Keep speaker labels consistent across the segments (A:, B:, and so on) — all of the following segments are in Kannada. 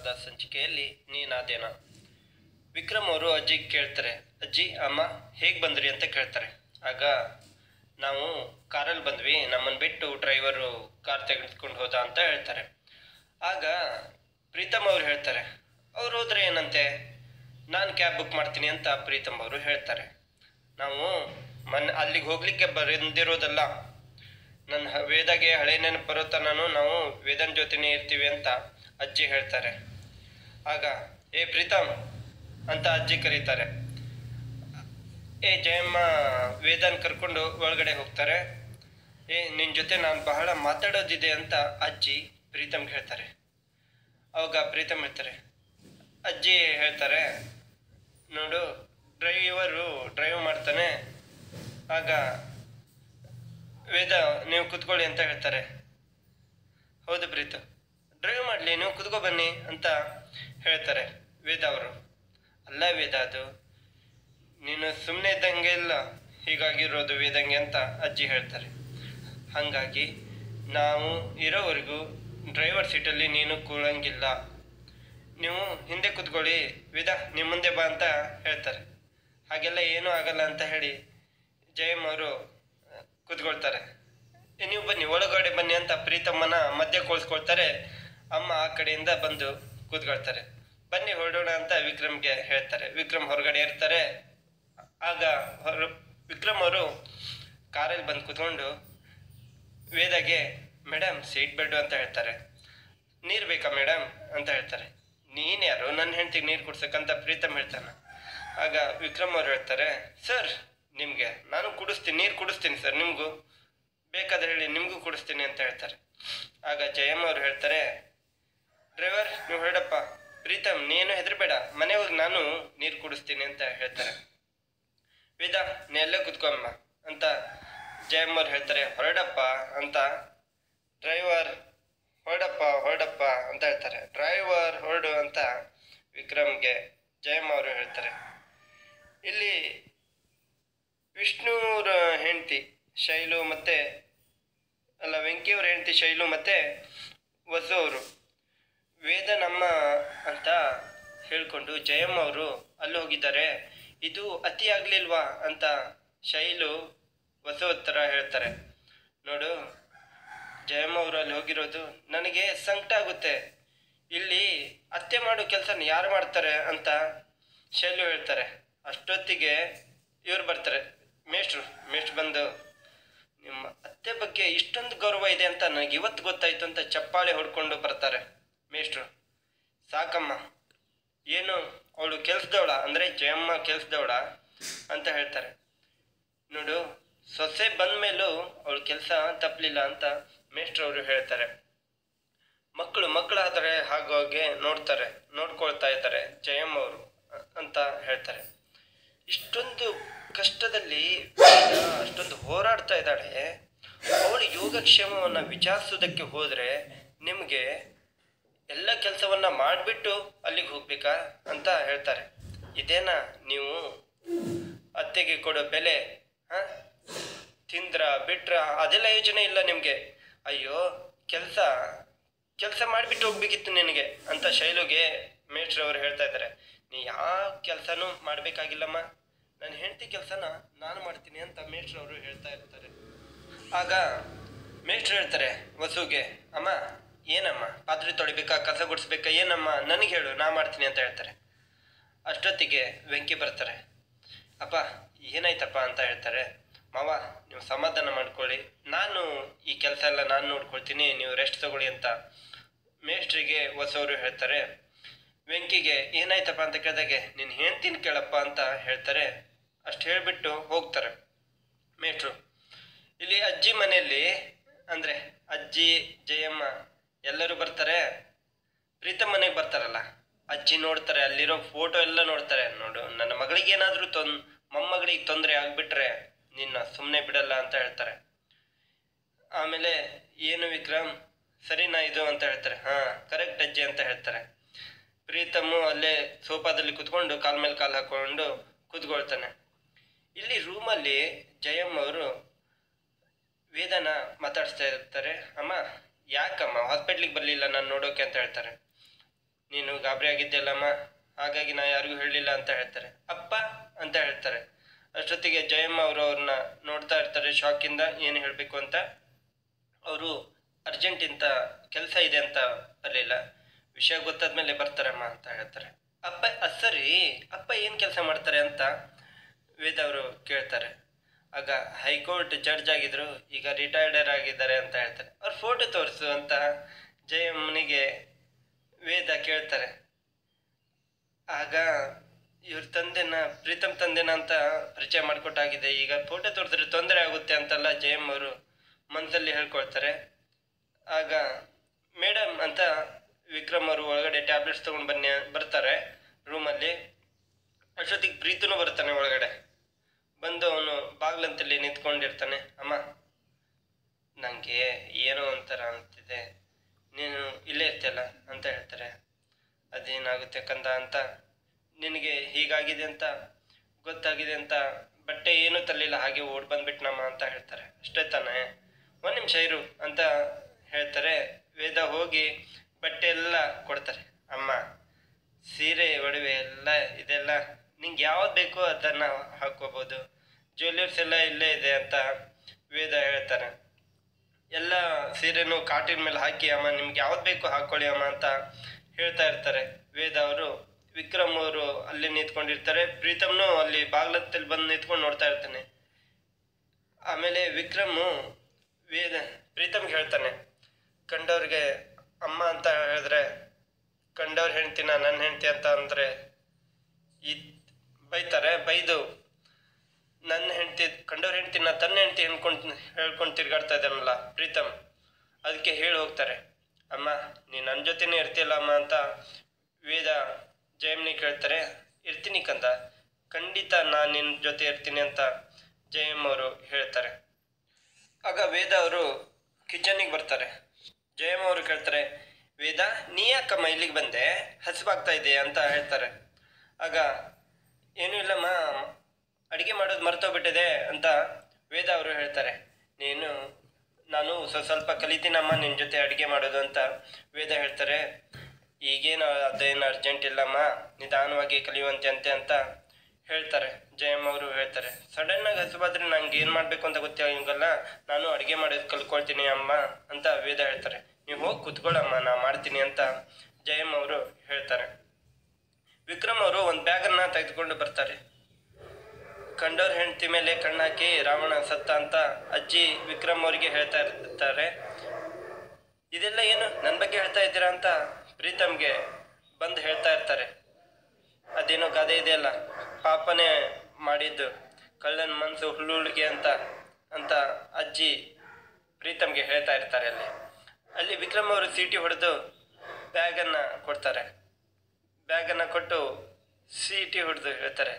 A: ವಾರದ ಸಂಚಿಕೆಯಲ್ಲಿ ನೀನಾದೇನ ವಿಕ್ರಮ್ ಅವರು ಅಜ್ಜಿಗೆ ಕೇಳ್ತಾರೆ ಅಜ್ಜಿ ಅಮ್ಮ ಹೇಗೆ ಬಂದ್ರಿ ಅಂತ ಕೇಳ್ತಾರೆ ಆಗ ನಾವು ಕಾರಲ್ಲಿ ಬಂದ್ವಿ ನಮ್ಮನ್ನು ಬಿಟ್ಟು ಡ್ರೈವರು ಕಾರ್ ತೆಗೆದುಕೊಂಡು ಹೋದ ಅಂತ ಹೇಳ್ತಾರೆ ಆಗ ಪ್ರೀತಮ್ ಅವ್ರು ಹೇಳ್ತಾರೆ ಅವ್ರು ಹೋದ್ರೆ ಏನಂತೆ ನಾನು ಕ್ಯಾಬ್ ಬುಕ್ ಮಾಡ್ತೀನಿ ಅಂತ ಪ್ರೀತಮ್ ಅವರು ಹೇಳ್ತಾರೆ ನಾವು ಮನ್ ಅಲ್ಲಿಗೆ ಹೋಗ್ಲಿಕ್ಕೆ ಬಂದಿರೋದಲ್ಲ ನನ್ನ ಹ- ವೇದಾಗೆ ಹಳೆ ನೆನಪು ಬರೋ ತನನು ನಾವು ವೇದನ್ ಜೊತೆನೇ ಇರ್ತೀವಿ ಅಂತ ಅಜ್ಜಿ ಹೇಳ್ತಾರೆ ಆಗ ಏ ಪ್ರೀತಮ್ ಅಂತ ಅಜ್ಜಿ ಕರೀತಾರೆ ಏ ಜಯಮ್ಮ ವೇದನ್ ಕರ್ಕೊಂಡು ಒಳಗಡೆ ಹೋಗ್ತಾರೆ ಏ ನಿನ್ನ ಜೊತೆ ನಾನು ಬಹಳ ಮಾತಾಡೋದಿದೆ ಅಂತ ಅಜ್ಜಿ ಪ್ರೀತಮ್ಗೆ ಹೇಳ್ತಾರೆ ಅವಾಗ ಪ್ರೀತಮ್ ಹೇಳ್ತಾರೆ ಅಜ್ಜಿ ಹೇಳ್ತಾರೆ ನೋಡು ಡ್ರೈವರು ಡ್ರೈವ್ ಮಾಡ್ತಾನೆ ಆಗ ವೇದ ನೀವು ಕುತ್ಕೊಳ್ಳಿ ಅಂತ ಹೇಳ್ತಾರೆ ಹೌದು ಪ್ರೀತು ಡ್ರೈವ್ ಮಾಡಲಿ ನೀವು ಕುತ್ಕೊ ಬನ್ನಿ ಅಂತ ಹೇಳ್ತಾರೆ ವೇದ ಅವರು ಅಲ್ಲ ವೇದ ಅದು ನೀನು ಸುಮ್ಮನೆ ಇದ್ದಂಗೆ ಇಲ್ಲ ಹೀಗಾಗಿರೋದು ವೇದಂಗೆ ಅಂತ ಅಜ್ಜಿ ಹೇಳ್ತಾರೆ ಹಾಗಾಗಿ ನಾವು ಇರೋವರೆಗೂ ಡ್ರೈವರ್ ಸೀಟಲ್ಲಿ ನೀನು ಕೂಳಂಗಿಲ್ಲ ನೀವು ಹಿಂದೆ ಕೂತ್ಕೊಳ್ಳಿ ವೇದ ನಿಮ್ಮ ಮುಂದೆ ಬಾ ಅಂತ ಹೇಳ್ತಾರೆ ಹಾಗೆಲ್ಲ ಏನೂ ಆಗಲ್ಲ ಅಂತ ಹೇಳಿ ಜಯಮ್ ಅವರು ಕೂತ್ಕೊಳ್ತಾರೆ "ಏ, ನೀವು ಬನ್ನಿ ಒಳಗಡೆ ಬನ್ನಿ ಅಂತ ಪ್ರೀತಮ್ಮನ ಮಧ್ಯೆ ಕೂರಿಸ್ಕೊಳ್ತಾರೆ ಅಮ್ಮ ಆ ಕಡೆಯಿಂದ ಬಂದು ಕೂತ್ಕೊಳ್ತಾರೆ ಬನ್ನಿ ಹೊರಡೋಣ ಅಂತ ವಿಕ್ರಮ್ಗೆ ಹೇಳ್ತಾರೆ ವಿಕ್ರಮ್ ಹೊರಗಡೆ ಇರ್ತಾರೆ ಆಗ ಹೊರ ವಿಕ್ರಮ್ ಅವರು ಕಾರಲ್ಲಿ ಬಂದು ಕೂತ್ಕೊಂಡು ವೇದಾಗೆ ಮೇಡಮ್ ಸೀಟ್ ಬೆಡ್ ಅಂತ ಹೇಳ್ತಾರೆ ನೀರು ಬೇಕಾ ಮೇಡಮ್ ಅಂತ ಹೇಳ್ತಾರೆ ನೀನು ಯಾರು ನನ್ನ ಹೆಂಡ್ತಿಗೆ ನೀರು ಕುಡ್ಸಕ್ಕಂತ ಪ್ರೀತಮ್ ಹೇಳ್ತಾನೆ ಆಗ ವಿಕ್ರಮ್ ಅವ್ರು ಹೇಳ್ತಾರೆ ಸರ್ ನಿಮಗೆ ನಾನು ಕುಡಿಸ್ತೀನಿ ನೀರು ಕುಡಿಸ್ತೀನಿ ಸರ್ ನಿಮಗೂ ಬೇಕಾದ್ರೆ ಹೇಳಿ ನಿಮಗೂ ಕುಡಿಸ್ತೀನಿ ಅಂತ ಹೇಳ್ತಾರೆ ಆಗ ಜಯಮ್ಮ ಅವ್ರು ಹೇಳ್ತಾರೆ ಡ್ರೈವರ್ ನೀವು ಹೊರಡಪ್ಪ ಪ್ರೀತಮ್ ನೀನು ಹೆದರ್ಬೇಡ ಮನೆ ಹೋಗಿ ನಾನು ನೀರು ಕುಡಿಸ್ತೀನಿ ಅಂತ ಹೇಳ್ತಾರೆ ವೇದ ನೀ ಅಲ್ಲೇ ಕುತ್ಕೊಮ್ಮ ಅಂತ ಜಯಮ್ಮ ಅವ್ರು ಹೇಳ್ತಾರೆ ಹೊರಡಪ್ಪ ಅಂತ ಡ್ರೈವರ್ ಹೊರಡಪ್ಪ ಹೊರಡಪ್ಪ ಅಂತ ಹೇಳ್ತಾರೆ ಡ್ರೈವರ್ ಹೊರಡು ಅಂತ ವಿಕ್ರಮ್ಗೆ ಜಯಮ್ಮ ಅವರು ಹೇಳ್ತಾರೆ ಇಲ್ಲಿ ವಿಷ್ಣುವ್ರ ಹೆಂಡತಿ ಶೈಲು ಮತ್ತೆ ಅಲ್ಲ ವೆಂಕಿಯವ್ರ ಹೆಂಡತಿ ಶೈಲು ಮತ್ತೆ ವಸು ಅವರು ವೇದ ನಮ್ಮ ಅಂತ ಹೇಳ್ಕೊಂಡು ಜಯಮ್ಮ ಅವರು ಅಲ್ಲಿ ಹೋಗಿದ್ದಾರೆ ಇದು ಅತಿ ಆಗ್ಲಿಲ್ವಾ ಅಂತ ಶೈಲು ವಸು ಹತ್ರ ಹೇಳ್ತಾರೆ ನೋಡು ಜಯಮ್ಮ ಅವರು ಅಲ್ಲಿ ಹೋಗಿರೋದು ನನಗೆ ಸಂಕಟ ಆಗುತ್ತೆ ಇಲ್ಲಿ ಅತ್ತೆ ಮಾಡೋ ಕೆಲಸನ ಯಾರು ಮಾಡ್ತಾರೆ ಅಂತ ಶೈಲು ಹೇಳ್ತಾರೆ ಅಷ್ಟೊತ್ತಿಗೆ ಇವ್ರು ಬರ್ತಾರೆ ಮೇಷ್ಟ್ರು ಮೇಷ್ಟ್ರು ಬಂದು ನಿಮ್ಮ ಅತ್ತೆ ಬಗ್ಗೆ ಇಷ್ಟೊಂದು ಗೌರವ ಇದೆ ಅಂತ ನನಗೆ ಇವತ್ತು ಗೊತ್ತಾಯ್ತು ಅಂತ ಚಪ್ಪಾಳೆ ಹೊಡ್ಕೊಂಡು ಬರ್ತಾರೆ ಮೇಷ್ಟ್ರು ಸಾಕಮ್ಮ ಏನು ಅವಳು ಕೆಲ್ಸದವಳ ಅಂದರೆ ಜಯಮ್ಮ ಕೆಲ್ಸದವಳ ಅಂತ ಹೇಳ್ತಾರೆ ನೋಡು ಸೊಸೆ ಬಂದ್ಮೇಲೂ ಅವಳ ಕೆಲಸ ತಪ್ಪಲಿಲ್ಲ ಅಂತ ಮೇಷ್ಟ್ರು ಅವರು ಹೇಳ್ತಾರೆ ಮಕ್ಕಳು ಮಕ್ಕಳಾದರೆ ಹಾಗಾಗಿ ನೋಡ್ತಾರೆ ನೋಡ್ಕೊಳ್ತಾ ಇದ್ದಾರೆ ಜಯಮ್ಮ ಅವರು ಅಂತ ಹೇಳ್ತಾರೆ ಇಷ್ಟೊಂದು ಕಷ್ಟದಲ್ಲಿ ವೇದ ಅಷ್ಟೊಂದು ಹೋರಾಡ್ತಾ ಇದ್ದಾಳೆ ಅವಳು ಯೋಗಕ್ಷೇಮವನ್ನು ವಿಚಾರಿಸೋದಕ್ಕೆ ಹೋದರೆ ನಿಮಗೆ ಎಲ್ಲ ಕೆಲಸವನ್ನ ಮಾಡಿಬಿಟ್ಟು ಅಲ್ಲಿಗೆ ಹೋಗ್ಬೇಕಾ ಅಂತ ಹೇಳ್ತಾರೆ ಇದೇನಾ ನೀವು ಅತ್ತೆಗೆ ಕೊಡೋ ಬೆಲೆ ಹಾಂ ತಿಂದ್ರ ಬಿಟ್ರ ಅದೆಲ್ಲ ಯೋಚನೆ ಇಲ್ಲ ನಿಮಗೆ ಅಯ್ಯೋ ಕೆಲಸ ಕೆಲಸ ಮಾಡಿಬಿಟ್ಟು ಹೋಗ್ಬೇಕಿತ್ತು ನಿನಗೆ ಅಂತ ಶೈಲುಗೆ ಮೇಷ್ಟ್ರವರು ಹೇಳ್ತಾ ಇದ್ದಾರೆ ನೀ ಯಾವ ಕೆಲಸನೂ ಮಾಡಬೇಕಾಗಿಲ್ಲಮ್ಮ ನನ್ನ ಹೆಂಡತಿ ಕೆಲಸನ ನಾನು ಮಾಡ್ತೀನಿ ಅಂತ ಮೇಷ್ಟ್ರವರು ಹೇಳ್ತಾ ಇರ್ತಾರೆ ಆಗ ಮೇಷ್ಟ್ರು ಹೇಳ್ತಾರೆ ವಸುಗೆ ಅಮ್ಮ ಏನಮ್ಮ ಪಾತ್ರೆ ತೊಳಿಬೇಕಾ ಕಸ ಗುಡಿಸ್ಬೇಕಾ ಏನಮ್ಮ ನನಗೆ ಹೇಳು ನಾ ಮಾಡ್ತೀನಿ ಅಂತ ಹೇಳ್ತಾರೆ ಅಷ್ಟೊತ್ತಿಗೆ ವೆಂಕಿ ಬರ್ತಾರೆ ಅಪ್ಪ ಏನಾಯ್ತಪ್ಪ ಅಂತ ಹೇಳ್ತಾರೆ ಮಾವ ನೀವು ಸಮಾಧಾನ ಮಾಡ್ಕೊಳ್ಳಿ ನಾನು ಈ ಕೆಲಸ ಎಲ್ಲ ನಾನು ನೋಡ್ಕೊಳ್ತೀನಿ ನೀವು ರೆಸ್ಟ್ ತಗೊಳ್ಳಿ ಅಂತ ಮೇಷ್ಟ್ರಿಗೆ ಹೊಸವರು ಹೇಳ್ತಾರೆ ವೆಂಕಿಗೆ ಏನಾಯ್ತಪ್ಪ ಅಂತ ಕೇಳಿದಾಗೆ ನೀನು ಹೇಳ್ತೀನಿ ಕೇಳಪ್ಪ ಅಂತ ಹೇಳ್ತಾರೆ ಅಷ್ಟು ಹೇಳಿಬಿಟ್ಟು ಹೋಗ್ತಾರೆ ಮೇಷ್ಟ್ರು ಇಲ್ಲಿ ಅಜ್ಜಿ ಮನೆಯಲ್ಲಿ ಅಂದರೆ ಅಜ್ಜಿ ಜಯಮ್ಮ ಎಲ್ಲರೂ ಬರ್ತಾರೆ ಪ್ರೀತಮ್ ಮನೆಗೆ ಬರ್ತಾರಲ್ಲ ಅಜ್ಜಿ ನೋಡ್ತಾರೆ ಅಲ್ಲಿರೋ ಫೋಟೋ ಎಲ್ಲ ನೋಡ್ತಾರೆ ನೋಡು ನನ್ನ ಮಗಳಿಗೆ ಏನಾದರೂ ತೊನ್ ಮೊಮ್ಮಗಳಿಗೆ ತೊಂದರೆ ಆಗಿಬಿಟ್ರೆ ನಿನ್ನ ಸುಮ್ಮನೆ ಬಿಡಲ್ಲ ಅಂತ ಹೇಳ್ತಾರೆ ಆಮೇಲೆ ಏನು ವಿಕ್ರಮ್ ಸರಿನಾ ಇದು ಅಂತ ಹೇಳ್ತಾರೆ ಹಾಂ ಕರೆಕ್ಟ್ ಅಜ್ಜಿ ಅಂತ ಹೇಳ್ತಾರೆ ಪ್ರೀತಮ್ಮು ಅಲ್ಲೇ ಸೋಫಾದಲ್ಲಿ ಕುತ್ಕೊಂಡು ಕಾಲ್ ಮೇಲೆ ಕಾಲು ಹಾಕೊಂಡು ಕೂತ್ಕೊಳ್ತಾನೆ ಇಲ್ಲಿ ರೂಮಲ್ಲಿ ಜಯಮ್ಮ ಅವರು ವೇದನ ಮಾತಾಡಿಸ್ತಾ ಇರ್ತಾರೆ ಅಮ್ಮ ಯಾಕಮ್ಮ ಹಾಸ್ಪಿಟ್ಲಿಗೆ ಬರಲಿಲ್ಲ ನಾನು ನೋಡೋಕೆ ಅಂತ ಹೇಳ್ತಾರೆ ನೀನು ಗಾಬರಿ ಆಗಿದ್ದೆಲ್ಲಮ್ಮ ಹಾಗಾಗಿ ನಾ ಯಾರಿಗೂ ಹೇಳಲಿಲ್ಲ ಅಂತ ಹೇಳ್ತಾರೆ ಅಪ್ಪ ಅಂತ ಹೇಳ್ತಾರೆ ಅಷ್ಟೊತ್ತಿಗೆ ಜಯಮ್ಮ ಅವರು ಅವ್ರನ್ನ ನೋಡ್ತಾ ಇರ್ತಾರೆ ಶಾಕಿಂದ ಏನು ಹೇಳಬೇಕು ಅಂತ ಅವರು ಅರ್ಜೆಂಟ್ ಇಂತ ಕೆಲಸ ಇದೆ ಅಂತ ಬರಲಿಲ್ಲ ವಿಷಯ ಗೊತ್ತಾದ್ಮೇಲೆ ಬರ್ತಾರಮ್ಮ ಅಂತ ಹೇಳ್ತಾರೆ ಅಪ್ಪ ಅದ್ ಸರಿ ಅಪ್ಪ ಏನು ಕೆಲಸ ಮಾಡ್ತಾರೆ ಅಂತ ವೇದ ಅವರು ಕೇಳ್ತಾರೆ ಆಗ ಹೈಕೋರ್ಟ್ ಜಡ್ಜ್ ಆಗಿದ್ರು ಈಗ ರಿಟೈರ್ಡರ್ ಆಗಿದ್ದಾರೆ ಅಂತ ಹೇಳ್ತಾರೆ ಅವ್ರ ಫೋಟೋ ತೋರಿಸು ಅಂತ ಜಯಮ್ಮನಿಗೆ ವೇದ ಕೇಳ್ತಾರೆ ಆಗ ಇವ್ರ ತಂದೆನ ಪ್ರೀತಮ್ ತಂದೆನ ಅಂತ ಪರಿಚಯ ಮಾಡಿಕೊಟ್ಟಾಗಿದೆ ಈಗ ಫೋಟೋ ತೋರಿಸಿದ್ರೆ ತೊಂದರೆ ಆಗುತ್ತೆ ಅಂತೆಲ್ಲ ಜಯಮ್ ಅವರು ಮನಸ್ಸಲ್ಲಿ ಹೇಳ್ಕೊಳ್ತಾರೆ ಆಗ ಮೇಡಮ್ ಅಂತ ವಿಕ್ರಮ್ ಅವರು ಒಳಗಡೆ ಟ್ಯಾಬ್ಲೆಟ್ಸ್ ತೊಗೊಂಡು ಬನ್ನಿ ಬರ್ತಾರೆ ರೂಮಲ್ಲಿ ಅಷ್ಟೊತ್ತಿಗೆ ಪ್ರೀತನೂ ಬರ್ತಾನೆ ಒಳಗಡೆ ಬಂದು ಅವನು ಬಾಗ್ಲಂತಲ್ಲಿ ನಿಂತ್ಕೊಂಡಿರ್ತಾನೆ ಅಮ್ಮ ನನಗೆ ಏನೋ ಒಂಥರ ಅಂತಿದೆ ನೀನು ಇಲ್ಲೇ ಇರ್ತೀಯಲ್ಲ ಅಂತ ಹೇಳ್ತಾರೆ ಅದೇನಾಗುತ್ತೆ ಕಂದ ಅಂತ ನಿನಗೆ ಹೀಗಾಗಿದೆ ಅಂತ ಗೊತ್ತಾಗಿದೆ ಅಂತ ಬಟ್ಟೆ ಏನೂ ತರಲಿಲ್ಲ ಹಾಗೆ ಓಡ್ ಬಂದ್ಬಿಟ್ನಮ್ಮ ಅಂತ ಹೇಳ್ತಾರೆ ಅಷ್ಟೇ ತಾನೇ ಒಂದು ನಿಮಿಷ ಇರು ಅಂತ ಹೇಳ್ತಾರೆ ವೇದ ಹೋಗಿ ಬಟ್ಟೆ ಎಲ್ಲ ಕೊಡ್ತಾರೆ ಅಮ್ಮ ಸೀರೆ ಒಡವೆ ಎಲ್ಲ ಇದೆಲ್ಲ ನಿಂಗೆ ಯಾವ್ದು ಬೇಕೋ ಅದನ್ನು ಹಾಕ್ಕೋಬೋದು ಜ್ಯುವೆಲ್ಲರ್ಸ್ ಎಲ್ಲ ಇಲ್ಲೇ ಇದೆ ಅಂತ ವೇದ ಹೇಳ್ತಾರೆ ಎಲ್ಲ ಸೀರೆನೂ ಕಾಟಿನ ಮೇಲೆ ಹಾಕಿ ಅಮ್ಮ ನಿಮ್ಗೆ ಯಾವ್ದು ಬೇಕು ಹಾಕ್ಕೊಳ್ಳಿ ಅಮ್ಮ ಅಂತ ಹೇಳ್ತಾ ಇರ್ತಾರೆ ವೇದ ಅವರು ವಿಕ್ರಮ್ ಅವರು ಅಲ್ಲಿ ನಿಂತ್ಕೊಂಡಿರ್ತಾರೆ ಪ್ರೀತಮ್ನು ಅಲ್ಲಿ ಬಾಗ್ಲತ್ತಲ್ಲಿ ಬಂದು ನಿಂತ್ಕೊಂಡು ನೋಡ್ತಾ ಇರ್ತಾನೆ ಆಮೇಲೆ ವಿಕ್ರಮು ವೇದ ಪ್ರೀತಮ್ಗೆ ಹೇಳ್ತಾನೆ ಕಂಡವ್ರಿಗೆ ಅಮ್ಮ ಅಂತ ಹೇಳಿದ್ರೆ ಕಂಡವ್ರ ಹೆಂಡ್ತಿನ ನನ್ನ ಹೆಂಡ್ತಿ ಅಂತ ಅಂದರೆ ಈ ಬೈತಾರೆ ಬೈದು ನನ್ನ ಹೆಂಡ್ತಿ ಕಂಡವ್ರ ಹೆಂಡ್ತಿನ ತನ್ನ ಹೆಂಡ್ತಿ ಅನ್ಕೊಂಡು ಹೇಳ್ಕೊಂಡು ತಿರ್ಗಾಡ್ತಾ ಇದ್ದಾನಲ್ಲ ಪ್ರೀತಮ್ ಅದಕ್ಕೆ ಹೇಳಿ ಹೋಗ್ತಾರೆ ಅಮ್ಮ ನೀನು ನನ್ನ ಜೊತೆನೇ ಇರ್ತಿಯಲ್ಲ ಅಮ್ಮ ಅಂತ ವೇದ ಜಯಮ್ನಿ ಕೇಳ್ತಾರೆ ಇರ್ತೀನಿ ಕಂದ ಖಂಡಿತ ನಾನು ನಿನ್ನ ಜೊತೆ ಇರ್ತೀನಿ ಅಂತ ಜಯಮ್ ಅವರು ಹೇಳ್ತಾರೆ ಆಗ ವೇದ ಅವರು ಕಿಚನಿಗೆ ಬರ್ತಾರೆ ಜಯಮ್ಮ ಅವರು ಕೇಳ್ತಾರೆ ವೇದ ನೀ ಯಾಕಮ್ಮ ಇಲ್ಲಿಗೆ ಬಂದೆ ಹಸಿವಾಗ್ತಾ ಇದೆ ಅಂತ ಹೇಳ್ತಾರೆ ಆಗ ಏನೂ ಇಲ್ಲಮ್ಮ ಅಡುಗೆ ಮಾಡೋದು ಮರ್ತೋಗ್ಬಿಟ್ಟಿದೆ ಅಂತ ವೇದ ಅವರು ಹೇಳ್ತಾರೆ ನೀನು ನಾನು ಸ್ವ- ಸ್ವಲ್ಪ ಕಲಿತೀನಮ್ಮ ನಿನ್ನ ಜೊತೆ ಅಡುಗೆ ಮಾಡೋದು ಅಂತ ವೇದ ಹೇಳ್ತಾರೆ ಈಗೇನು ಅದೇನು ಅರ್ಜೆಂಟ್ ಇಲ್ಲಮ್ಮ ನಿಧಾನವಾಗಿ ಕಲಿಯುವಂತೆ ಅಂತೆ ಅಂತ ಹೇಳ್ತಾರೆ ಜಯಮ್ಮ ಅವರು ಹೇಳ್ತಾರೆ ಸಡನ್ನಾಗಿ ಹಸುವಾದ್ರೆ ನಂಗೆ ಏನು ಮಾಡಬೇಕು ಅಂತ ಗೊತ್ತಾಗಲ್ಲ ನಾನು ಅಡುಗೆ ಮಾಡೋದು ಕಲ್ಕೊಳ್ತೀನಿ ಅಮ್ಮ ಅಂತ ವೇದ ಹೇಳ್ತಾರೆ ನೀವು ಹೋಗಿ ಕುತ್ಕೊಳ್ಳಮ್ಮ ನಾ ಮಾಡ್ತೀನಿ ಅಂತ ಜಯಮ್ಮ ಅವರು ಹೇಳ್ತಾರೆ ವಿಕ್ರಮ್ ಅವರು ಒಂದು ಬ್ಯಾಗನ್ನು ತೆಗೆದುಕೊಂಡು ಬರ್ತಾರೆ ಕಂಡೋರ್ ಹೆಂಡತಿ ಮೇಲೆ ಕಣ್ಣಾಕಿ ರಾವಣ ಸತ್ತ ಅಂತ ಅಜ್ಜಿ ವಿಕ್ರಮ್ ಅವರಿಗೆ ಹೇಳ್ತಾ ಇರ್ತಾರೆ ಇದೆಲ್ಲ ಏನು ನನ್ನ ಬಗ್ಗೆ ಹೇಳ್ತಾ ಇದ್ದೀರಾ ಅಂತ ಪ್ರೀತಮ್ಗೆ ಬಂದು ಹೇಳ್ತಾ ಇರ್ತಾರೆ ಅದೇನೋ ಗಾದೆ ಇದೆಯಲ್ಲ ಪಾಪನೇ ಮಾಡಿದ್ದು ಕಳ್ಳನ ಮನಸ್ಸು ಹುಳುಳಿಗೆ ಅಂತ ಅಂತ ಅಜ್ಜಿ ಪ್ರೀತಮ್ಗೆ ಹೇಳ್ತಾ ಇರ್ತಾರೆ ಅಲ್ಲಿ ಅಲ್ಲಿ ವಿಕ್ರಮ್ ಅವರು ಸೀಟಿ ಹೊಡೆದು ಬ್ಯಾಗನ್ನು ಕೊಡ್ತಾರೆ ಬ್ಯಾಗನ್ನು ಕೊಟ್ಟು ಸೀಟಿ ಹೊಡೆದು ಹೇಳ್ತಾರೆ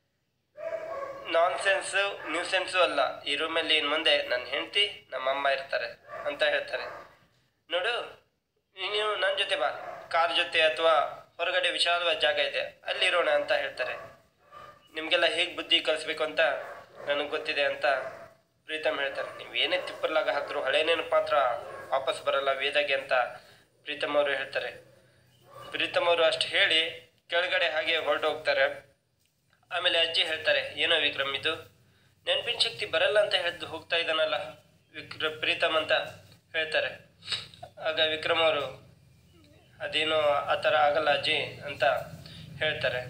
A: ನಾನ್ ಸೆನ್ಸು ನ್ಯೂ ಸೆನ್ಸು ಅಲ್ಲ ಈ ರೂಮಲ್ಲಿ ಇನ್ನು ಮುಂದೆ ನನ್ನ ಹೆಂಡತಿ ನಮ್ಮಮ್ಮ ಇರ್ತಾರೆ ಅಂತ ಹೇಳ್ತಾರೆ ನೋಡು ನೀನು ನನ್ನ ಜೊತೆ ಬಾ ಕಾರ್ ಜೊತೆ ಅಥವಾ ಹೊರಗಡೆ ವಿಶಾಲವಾದ ಜಾಗ ಇದೆ ಅಲ್ಲಿರೋಣ ಅಂತ ಹೇಳ್ತಾರೆ ನಿಮಗೆಲ್ಲ ಹೇಗೆ ಬುದ್ಧಿ ಕಲಿಸ್ಬೇಕು ಅಂತ ನನಗೆ ಗೊತ್ತಿದೆ ಅಂತ ಪ್ರೀತಮ್ ಹೇಳ್ತಾರೆ ನೀವು ಏನೇ ತಿಪ್ಪರ್ಲಾಗ ಹಾಕಿದ್ರು ಹಳೆ ನೆನಪು ಮಾತ್ರ ವಾಪಸ್ ಬರಲ್ಲ ವೇದಾಗೆ ಅಂತ ಪ್ರೀತಮ್ ಅವರು ಹೇಳ್ತಾರೆ ಪ್ರೀತಮ್ ಅವರು ಅಷ್ಟು ಹೇಳಿ ಕೆಳಗಡೆ ಹಾಗೆ ಹೊರಟು ಹೋಗ್ತಾರೆ ಆಮೇಲೆ ಅಜ್ಜಿ ಹೇಳ್ತಾರೆ ಏನೋ ವಿಕ್ರಮ್ ಇದು ನೆನಪಿನ ಶಕ್ತಿ ಬರಲ್ಲ ಅಂತ ಹೇಳ್ದು ಹೋಗ್ತಾ ಇದ್ದಾನಲ್ಲ ವಿಕ್ರ ಪ್ರೀತಮ್ ಅಂತ ಹೇಳ್ತಾರೆ ಆಗ ವಿಕ್ರಮ್ ಅವರು ಅದೇನೋ ಆ ಥರ ಆಗಲ್ಲ ಅಜ್ಜಿ ಅಂತ ಹೇಳ್ತಾರೆ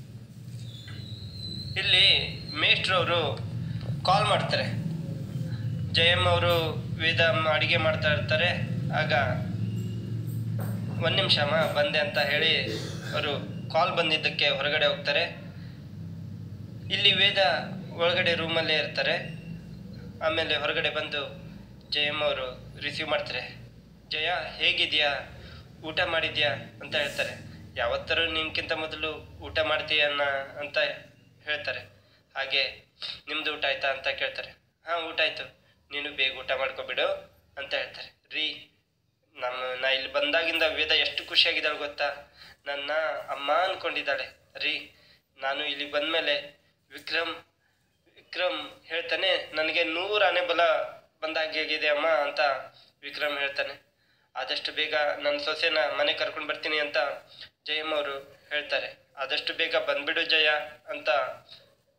A: ಇಲ್ಲಿ ಮೇಷ್ಟ್ರವರು ಕಾಲ್ ಮಾಡ್ತಾರೆ ಜಯಮ್ಮ ಅವರು ವೇದ ಅಡುಗೆ ಮಾಡ್ತಾ ಇರ್ತಾರೆ ಆಗ ಒಂದು ನಿಮಿಷ ಅಮ್ಮ ಬಂದೆ ಅಂತ ಹೇಳಿ ಅವರು ಕಾಲ್ ಬಂದಿದ್ದಕ್ಕೆ ಹೊರಗಡೆ ಹೋಗ್ತಾರೆ ಇಲ್ಲಿ ವೇದ ಒಳಗಡೆ ರೂಮಲ್ಲೇ ಇರ್ತಾರೆ ಆಮೇಲೆ ಹೊರಗಡೆ ಬಂದು ಜಯಮ್ಮ ಅವರು ರಿಸೀವ್ ಮಾಡ್ತಾರೆ ಜಯ ಹೇಗಿದ್ಯಾ ಊಟ ಮಾಡಿದ್ಯಾ ಅಂತ ಹೇಳ್ತಾರೆ ಯಾವತ್ತರೂ ನಿನ್ಕಿಂತ ಮೊದಲು ಊಟ ಮಾಡ್ತೀಯ ಅನ್ನ ಅಂತ ಹೇಳ್ತಾರೆ ಹಾಗೆ ನಿಮ್ದು ಊಟ ಆಯ್ತಾ ಅಂತ ಕೇಳ್ತಾರೆ ಹಾಂ ಊಟ ಆಯ್ತು ನೀನು ಬೇಗ ಊಟ ಮಾಡ್ಕೊಬಿಡು ಅಂತ ಹೇಳ್ತಾರೆ ರೀ ನಮ್ಮ ನಾ ಇಲ್ಲಿ ಬಂದಾಗಿಂದ ವೇದ ಎಷ್ಟು ಖುಷಿಯಾಗಿದ್ದಾಳೆ ಗೊತ್ತಾ ನನ್ನ ಅಮ್ಮ ಅನ್ಕೊಂಡಿದ್ದಾಳೆ ರೀ ನಾನು ಇಲ್ಲಿ ಬಂದಮೇಲೆ ವಿಕ್ರಮ್ ವಿಕ್ರಮ್ ಹೇಳ್ತಾನೆ ನನಗೆ ನೂರು ಆನೆ ಬಲ ಬಂದಾಗಿದೆ ಅಮ್ಮ ಅಂತ ವಿಕ್ರಮ್ ಹೇಳ್ತಾನೆ ಆದಷ್ಟು ಬೇಗ ನನ್ನ ಸೊಸೆನ ಮನೆ ಕರ್ಕೊಂಡು ಬರ್ತೀನಿ ಅಂತ ಜಯಮ್ಮ ಅವರು ಹೇಳ್ತಾರೆ ಆದಷ್ಟು ಬೇಗ ಬಂದ್ಬಿಡು ಜಯ ಅಂತ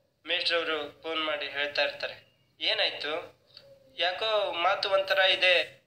A: ಮೇಷ್ಟ್ರವರು ಫೋನ್ ಮಾಡಿ ಹೇಳ್ತಾ ಇರ್ತಾರೆ ಏನಾಯ್ತು ಯಾಕೋ ಮಾತು ಒಂಥರ ಇದೆ